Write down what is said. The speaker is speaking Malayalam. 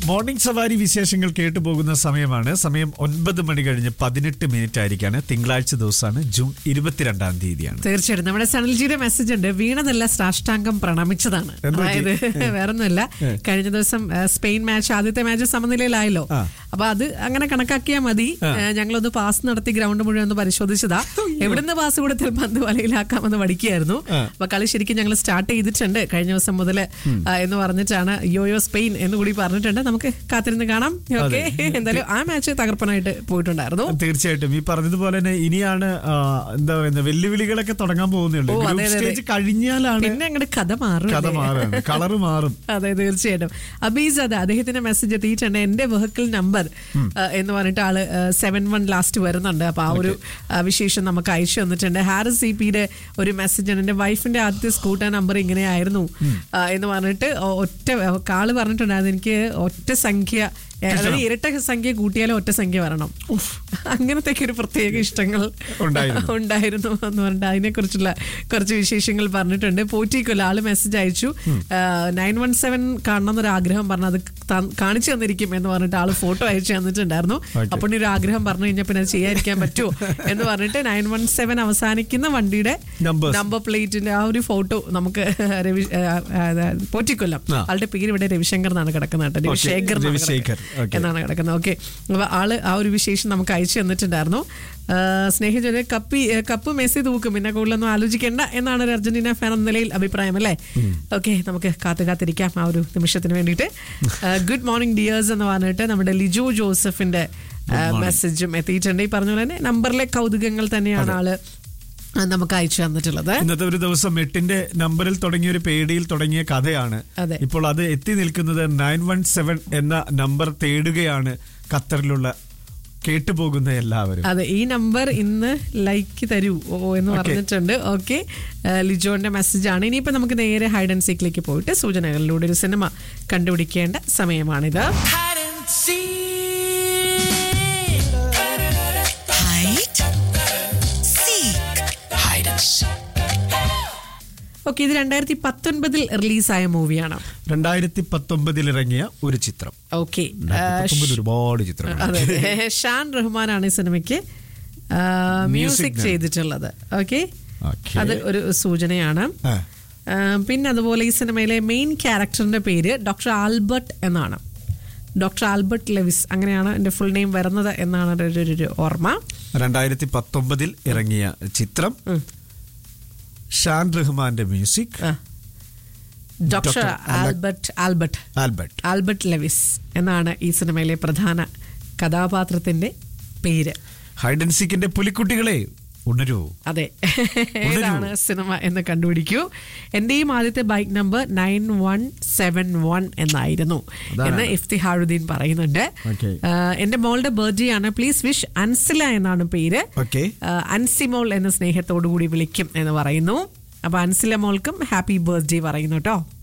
മോർണിംഗ് സവാരി വിശേഷങ്ങൾ കേട്ടു പോകുന്ന സമയമാണ് സമയം ഒൻപത് മണി കഴിഞ്ഞ് പതിനെട്ട് മിനിറ്റ് ആയിരിക്കാണ് തിങ്കളാഴ്ച ദിവസമാണ് ജൂൺ ഇരുപത്തിരണ്ടാം തീയതിയാണ് തീർച്ചയായിട്ടും നമ്മുടെ സനൽജിയുടെ മെസ്സേജ് ഉണ്ട് വീണതല്ല സാഷ്ടാംഗം പ്രണമിച്ചതാണ് എന്ത് പറ്റി? അതായത് വേറൊന്നുമല്ല കഴിഞ്ഞ ദിവസം ആ, സ്പെയിൻ മാച്ച് ആദ്യത്തെ മാച്ച് സമനിലയിലായല്ലോ ആ. അപ്പൊ അത് അങ്ങനെ കണക്കാക്കിയാൽ മതി ആ, ഞങ്ങളൊന്ന് പാസ് നടത്തി ഗ്രൗണ്ട് മുഴുവൻ ഒന്ന് പരിശോധിച്ചതാ എവിടുന്ന് പാസ് കൊടുത്താൽ പന്ത് വലയിലാക്കാമെന്ന് പഠിക്കുകയായിരുന്നു ആ. അപ്പൊ കളി ശരിക്കും ഞങ്ങൾ സ്റ്റാർട്ട് ചെയ്തിട്ടുണ്ട് കഴിഞ്ഞ ദിവസം മുതൽ എന്ന് പറഞ്ഞിട്ടാണ് യോയോ സ്പെയിൻ എന്ന് കൂടി പറഞ്ഞിട്ടുണ്ട് നമുക്ക് കാത്തിരുന്ന് കാണാം ഓക്കെ എന്തായാലും ആ മാച്ച് തകർപ്പനായിട്ട് പോയിട്ടുണ്ടായിരുന്നു തീർച്ചയായിട്ടും ഈ പറഞ്ഞതുപോലെ തന്നെ ഇനിയാണ് ആ, എന്താ പറയുന്നത് വെല്ലുവിളികളൊക്കെ തുടങ്ങാൻ പോകുന്നുള്ളൂ ഓ, അതെ, ഗ്രൂപ്പ് അതെ, അതെ. സ്റ്റേജ് കഴിഞ്ഞാലാണ് പിന്നെ അങ്ങോട്ട് കഥ മാറും കഥ അല്ലേ? മാറാണ് കളറ് മാറും അതെ തീർച്ചയായിട്ടും അബീസ് അതെ അദ്ദേഹത്തിന്റെ മെസ്സേജ് എത്തിയിട്ടുണ്ട് എന്റെ വെഹിക്കിൾ നമ്പർ എന്ന് പറഞ്ഞിട്ട് ആള് സെവൻ വൺ ലാസ്റ്റ് വരുന്നുണ്ട് അപ്പൊ ആ ഒരു ആ, വിശേഷം നമുക്ക് അയച്ചു തന്നിട്ടുണ്ട് ഹാരിസ് സി പിയുടെ ഒരു മെസ്സേജ് ആണ് എന്റെ വൈഫിന്റെ ആദ്യത്തെ സ്കൂട്ടർ നമ്പർ ഇങ്ങനെയായിരുന്നു ആ, എന്ന് പറഞ്ഞിട്ട് ഒ- ഒറ്റ കാള് പറഞ്ഞിട്ടുണ്ടായിരുന്നു എനിക്ക് ഒറ്റ സംഖ്യ ഏ, അതായത് ഇരട്ട സംഖ്യ കൂട്ടിയാലും ഒറ്റ സംഖ്യ വരണം അങ്ങനത്തെ ഒരു പ്രത്യേക ഇഷ്ടങ്ങൾ ഉണ്ടായിരുന്നു. ഉണ്ടായിരുന്നു എന്ന് പറഞ്ഞിട്ട് അതിനെ കുറിച്ചുള്ള കുറച്ച് വിശേഷങ്ങൾ പറഞ്ഞിട്ടുണ്ട് പോറ്റിക്കൊല്ല ആള് മെസ്സേജ് അയച്ചു നയൻ വൺ സെവൻ കാണണം എന്നൊരു ആഗ്രഹം പറഞ്ഞു അത് ത- കാണിച്ചു തന്നിരിക്കും എന്ന് പറഞ്ഞിട്ട് ആള് ഫോട്ടോ അയച്ചു തന്നിട്ടുണ്ടായിരുന്നു Okay. അപ്പോൾ ഒരു ആഗ്രഹം പറഞ്ഞു കഴിഞ്ഞാൽ പിന്നെ അത് ചെയ്യാതിരിക്കാൻ പറ്റുമോ എന്ന് പറഞ്ഞിട്ട് നയൻ വൺ സെവൻ അവസാനിക്കുന്ന വണ്ടിയുടെ Numbers. നമ്പർ പ്ലേറ്റിന്റെ ആ ഒരു ഫോട്ടോ നമുക്ക് രവി ആ, ആ, ആ, പോറ്റിക്കൊല്ലം ആ. ആളുടെ പേര് ഇവിടെ രവിശങ്കർ എന്നാണ് കിടക്കുന്നത് കേട്ടോ രവിശേഖർ എന്നാണ് രവിശേഖർ. കിടക്കുന്നത്. Okay. എന്നാണ് കിടക്കുന്നത് ഓക്കെ അപ്പൊ ആള് ആ ഒരു വിശേഷം നമുക്ക് അയച്ചു തന്നിട്ടുണ്ടായിരുന്നു സ്നേഹിതര് കപ്പി ഏ, കപ്പ് മെസ്സി തൂക്കും പിന്നെ കൂടുതലൊന്നും ആലോചിക്കേണ്ട എന്നാണ് ഒരു അർജന്റീന ഫാൻ എന്ന നിലയിൽ അഭിപ്രായം അല്ലേ ഓക്കെ നമുക്ക് കാത്തു കാത്തിരിക്കാം ആ ഒരു നിമിഷത്തിന് വേണ്ടിയിട്ട് ഗുഡ് മോർണിംഗ് ഡിയേഴ്സ് എന്ന് പറഞ്ഞിട്ട് നമ്മുടെ ലിജോ ജോസഫിന്റെ മെസ്സേജും എത്തിയിട്ടുണ്ട് ഈ പറഞ്ഞ പോലെ തന്നെ നമ്പറിലെ കൗതുകങ്ങൾ തന്നെയാണ് ആള് ആ, നമുക്ക് അയച്ചു തന്നിട്ടുള്ളത് ഇന്നത്തെ ഒരു ദിവസം എട്ടിന്റെ നമ്പറിൽ തുടങ്ങിയ ഒരു പേടിയിൽ തുടങ്ങിയ കഥയാണ് അതെ. ഇപ്പോൾ അത് എത്തി നിൽക്കുന്നത് നയൻ വൺ സെവൻ എന്ന നമ്പർ തേടുകയാണ് ഖത്തറിലുള്ള കേട്ടുപോകുന്ന എല്ലാവരും അതെ ഈ നമ്പർ ഇന്ന് ലൈക്ക് തരൂ ഓ എന്ന് Okay. പറഞ്ഞിട്ടുണ്ട് ഓക്കെ ലിജോന്റെ മെസ്സേജ് ആണ് ഇനിയിപ്പോ നമുക്ക് നേരെ ഹൈഡ് ആൻഡ് സീക്കിലേക്ക് പോയിട്ട് സൂചനകളിലൂടെ ഒരു സിനിമ കണ്ടുപിടിക്കേണ്ട സമയമാണിത് hide and seek. Hide, seek, Hide and seek. Okay ഇത് രണ്ടായിരത്തി പത്തൊൻപതിൽ റിലീസായ മൂവിയാണ് രണ്ടായിരത്തി പത്തൊമ്പതിൽ ഇറങ്ങിയ ഒരു ചിത്രം ഓക്കെ രണ്ടായിരത്തി പത്തൊമ്പതിൽ ഒരുപാട് ചിത്രങ്ങൾ അതെ ഷാൻ റഹ്മാനാണ് ഈ സിനിമയ്ക്ക് മ്യൂസിക് Music ചെയ്തിട്ടുള്ളത് ഓക്കെ Okay. അത് ഒരു സൂചനയാണ് ആ. ആ, പിന്നെ അതുപോലെ ഈ സിനിമയിലെ മെയിൻ ക്യാരക്ടറിന്റെ പേര് ഡോക്ടർ ആൽബർട്ട് എന്നാണ് ഡോക്ടർ ആൽബർട്ട് ലെവിസ് അങ്ങനെയാണ് എൻ്റെ ഫുൾ നെയിം വരുന്നത് എന്നാണ് ഒരു- ഒരു- ഒരു ഓർമ്മ രണ്ടായിരത്തി പത്തൊമ്പതിൽ ഇറങ്ങിയ ചിത്രം ഷാൻ റഹ്മാന്റെ മ്യൂസിക് ആ. ഡോക്ടർ ഡോക്ടർ ആല- Albert Albert Albert Albert Lewis എന്നാണ് ഈ സിനിമയിലെ പ്രധാന കഥാപാത്രത്തിന്റെ പേര് ഹൈഡ് ആൻഡ് സീക്കിന്റെ പുലിക്കുട്ടികളെ ഉണരൂ അതെ ഏതാണ് സിനിമ എന്ന് കണ്ടുപിടിക്കൂ എന്റെയും ആദ്യത്തെ bike number nine one seven one എന്നായിരുന്നു അതാണ്. എന്ന് ഇഫ്തിഹാറുദ്ദീൻ പറയുന്നുണ്ട് Okay. ആ, എന്റെ മോളുടെ ബർത്ത്ഡേ ആണ് പ്ലീസ് വിഷ് അൻസില എന്നാണ് പേര് Okay. ആ, അൻസിമോൾ എന്ന സ്നേഹത്തോടു കൂടി വിളിക്കും എന്ന് പറയുന്നു അപ്പൊ അൻസില മോൾക്കും ഹാപ്പി ബർത്ത്ഡേ പറയുന്നു കേട്ടോ